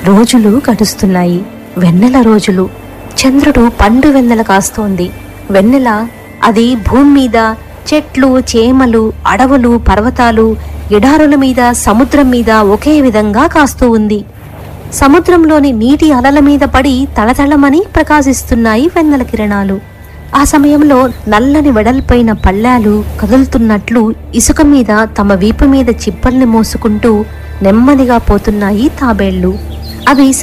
రోజులు గడుస్తున్నాయి వెన్నెల రోజులు చంద్రుడు పండు వెన్నెల కాస్తోంది వెన్నెల అది భూమి మీద చెట్లు చేమలు అడవులు పర్వతాలు ఎడారుల మీద సముద్రం మీద ఒకే విధంగా కాస్తూ ఉంది సముద్రంలోని నీటి అలల మీద పడి తళతళమని ప్రకాశిస్తున్నాయి వెన్నెల కిరణాలు ఆ సమయంలో నల్లని వెడల్పైన పళ్ళాలు కదులుతున్నట్లు ఇసుక మీద తమ వీపు మీద చిప్పల్ని మోసుకుంటూ నెమ్మదిగా పోతున్నాయి తాబేళ్లు అవి